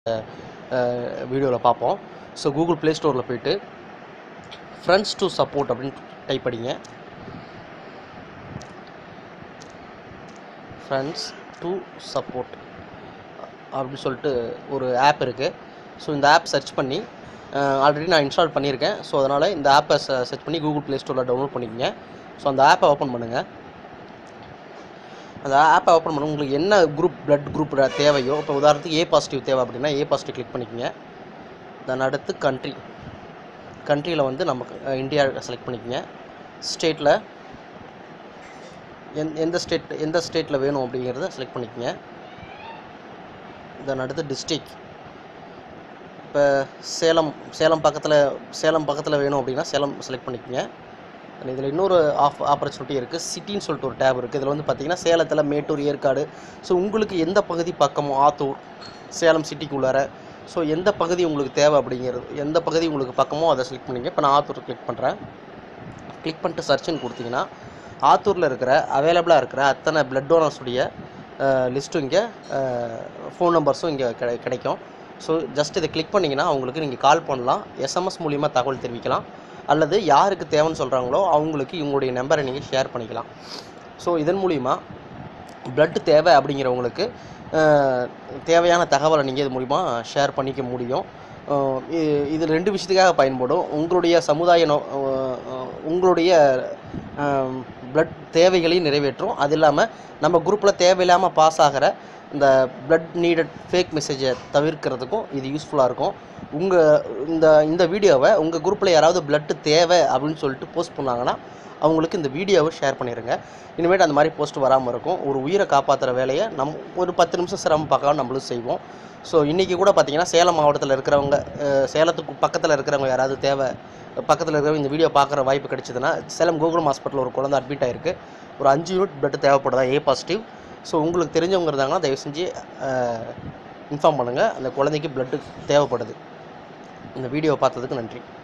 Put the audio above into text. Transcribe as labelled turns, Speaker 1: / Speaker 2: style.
Speaker 1: வீடியோவில் பார்ப்போம் so Google play ஸ்டோரில் போயிட்டு ஃப்ரெண்ட்ஸ் டு சப்போர்ட் அப்படின்னு டைப் படிங்க ஃப்ரெண்ட்ஸ் டு சப்போர்ட் அப்படின்னு சொல்லிட்டு ஒரு ஆப் இருக்குது ஸோ இந்த ஆப் சர்ச் பண்ணி ஆல்ரெடி நான் இன்ஸ்டால் பண்ணியிருக்கேன் ஸோ அதனால் இந்த ஆப்பை சர்ச் பண்ணி கூகுள் ப்ளே ஸ்டோரில் டவுன்லோட் பண்ணிக்கங்க ஸோ அந்த ஆப்பை ஓப்பன் பண்ணுங்கள் அந்த ஆப்பை ஓப்பன் பண்ண உங்களுக்கு என்ன குரூப் பிளட் குரூப் தேவையோ இப்போ உதாரணத்துக்கு ஏ பாசிட்டிவ் தேவை அப்படின்னா ஏ பாசிட்டிவ் கிளிக் பண்ணிக்கங்க தென் அடுத்து கண்ட்ரி கண்ட்ரியில் வந்து நமக்கு இந்தியா செலக்ட் பண்ணிக்கங்க ஸ்டேட்டில் எந் எந்த ஸ்டேட் எந்த ஸ்டேட்டில் வேணும் அப்படிங்கிறத செலக்ட் பண்ணிக்கங்க தென் அடுத்து டிஸ்ட்ரிக் இப்போ சேலம் சேலம் பக்கத்தில் சேலம் பக்கத்தில் வேணும் அப்படின்னா சேலம் செலக்ட் பண்ணிக்கங்க இதில் இன்னொரு ஆஃப் ஆப்பர்ச்சுனிட்டி இருக்குது சிட்டின்னு சொல்லிட்டு ஒரு டேப் இருக்குது இதில் வந்து பார்த்தீங்கன்னா சேலத்தில் மேட்டூர் ஏற்காடு ஸோ உங்களுக்கு எந்த பகுதி பக்கமோ ஆத்தூர் சேலம் சிட்டிக்குள்ளார ஸோ எந்த பகுதி உங்களுக்கு தேவை அப்படிங்கிறது எந்த பகுதி உங்களுக்கு பக்கமோ அதை செலக்ட் பண்ணிங்க இப்போ நான் ஆத்தூர் கிளிக் பண்ணுறேன் கிளிக் பண்ணிட்டு சர்ச்சுன்னு கொடுத்தீங்கன்னா ஆத்தூரில் இருக்கிற அவைலபிளாக இருக்கிற அத்தனை பிளட் டோனர்ஸுடைய லிஸ்ட்டும் இங்கே ஃபோன் நம்பர்ஸும் இங்கே கிடை கிடைக்கும் ஸோ ஜஸ்ட் இதை கிளிக் பண்ணிங்கன்னா அவங்களுக்கு நீங்கள் கால் பண்ணலாம் எஸ்எம்எஸ் மூலிமா தகவல் தெரிவிக்கலாம் அல்லது யாருக்கு தேவைன்னு சொல்கிறாங்களோ அவங்களுக்கு இவங்களுடைய நம்பரை நீங்கள் ஷேர் பண்ணிக்கலாம் ஸோ இதன் மூலிமா பிளட் தேவை அப்படிங்கிறவங்களுக்கு அஹ், தேவையான தகவலை நீங்கள் இது மூலிமா ஷேர் பண்ணிக்க முடியும் அஹ், இ- இது ரெண்டு விஷயத்துக்காக பயன்படும் உங்களுடைய சமுதாய நோ அஹ், அஹ், உங்களுடைய பிளட் தேவைகளையும் நிறைவேற்றும் அது இல்லாமல் நம்ம குரூப்பில் தேவையில்லாமல் பாஸ் ஆகிற இந்த பிளட் நீடட் ஃபேக் மெசேஜை தவிர்க்கிறதுக்கும் இது யூஸ்ஃபுல்லாக இருக்கும் உங்கள் இந்த இந்த வீடியோவை உங்கள் குரூப்பில் யாராவது பிளட்டு தேவை அப்படின்னு சொல்லிட்டு போஸ்ட் பண்ணாங்கன்னா அவங்களுக்கு இந்த வீடியோவை ஷேர் பண்ணிடுங்க இனிமேட்டு அந்த மாதிரி போஸ்ட் வராமல் இருக்கும் ஒரு உயிரை காப்பாற்றுற வேலையை நம் ஒரு பத்து நிமிஷம் சிரமம் பார்க்காம நம்மளும் செய்வோம் ஸோ இன்றைக்கி கூட பார்த்தீங்கன்னா சேலம் மாவட்டத்தில் இருக்கிறவங்க அஹ், சேலத்துக்கு பக்கத்தில் இருக்கிறவங்க யாராவது தேவை பக்கத்தில் இருக்கிறவங்க இந்த வீடியோ பார்க்குற வாய்ப்பு கிடைச்சதுன்னா சேலம் கோகுலம் ஹாஸ்பிட்டலில் ஒரு குழந்தை அட்மிட் ஆயிருக்கு ஒரு அஞ்சு யூனிட் பிளட் தேவைப்படுதா ஏ பாசிட்டிவ் ஸோ உங்களுக்கு தெரிஞ்சவங்க இருந்தாங்கன்னா தயவு செஞ்சு இன்ஃபார்ம் பண்ணுங்கள் அந்த குழந்தைக்கு பிளட்டு தேவைப்படுது இந்த வீடியோவை பார்த்ததுக்கு நன்றி